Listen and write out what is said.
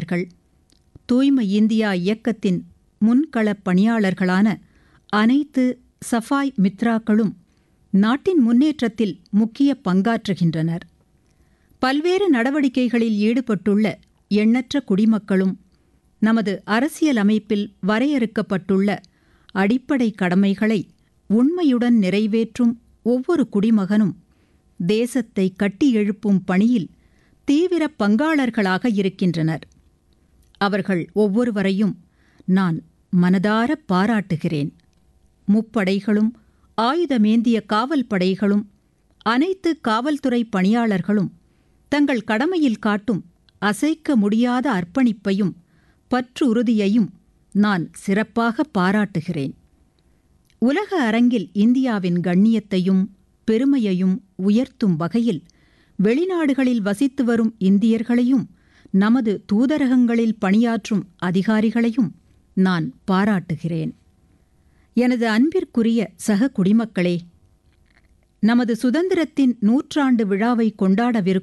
பணியாளர்கள் தூய்மை இந்தியா இயக்கத்தின் முன்களப் பணியாளர்களான அனைத்து சஃபாய் மித்ராக்களும் நாட்டின் முன்னேற்றத்தில் முக்கிய பங்காற்றுகின்றனர் பல்வேறு நடவடிக்கைகளில் ஈடுபட்டுள்ள எண்ணற்ற குடிமக்களும் நமது அரசியல் அமைப்பில் வரையறுக்கப்பட்டுள்ள அடிப்படை கடமைகளை உண்மையுடன் நிறைவேற்றும் ஒவ்வொரு குடிமகனும் தேசத்தை கட்டியெழுப்பும் பணியில் தீவிர பங்காளர்களாக இருக்கின்றனர் அவர்கள் ஒவ்வொருவரையும் நான் மனதார பாராட்டுகிறேன் முப்படைகளும் ஆயுதமேந்திய காவல் படைகளும் அனைத்து காவல்துறை பணியாளர்களும் தங்கள் கடமையில் காட்டும் அசைக்க முடியாத அர்ப்பணிப்பையும் பற்றுறுதியையும் நான் சிறப்பாக பாராட்டுகிறேன் உலக அரங்கில் இந்தியாவின் கண்ணியத்தையும் பெருமையையும் உயர்த்தும் வகையில் வெளிநாடுகளில் வசித்து வரும் இந்தியர்களையும் நமது தூதரகங்களில் பணியாற்றும் அதிகாரிகளையும் நான் பாராட்டுகிறேன் எனது அன்பிற்குரிய சக குடிமக்களே நமது சுதந்திரத்தின் நூற்றாண்டு விழாவை கொண்டாடவிருக்கும்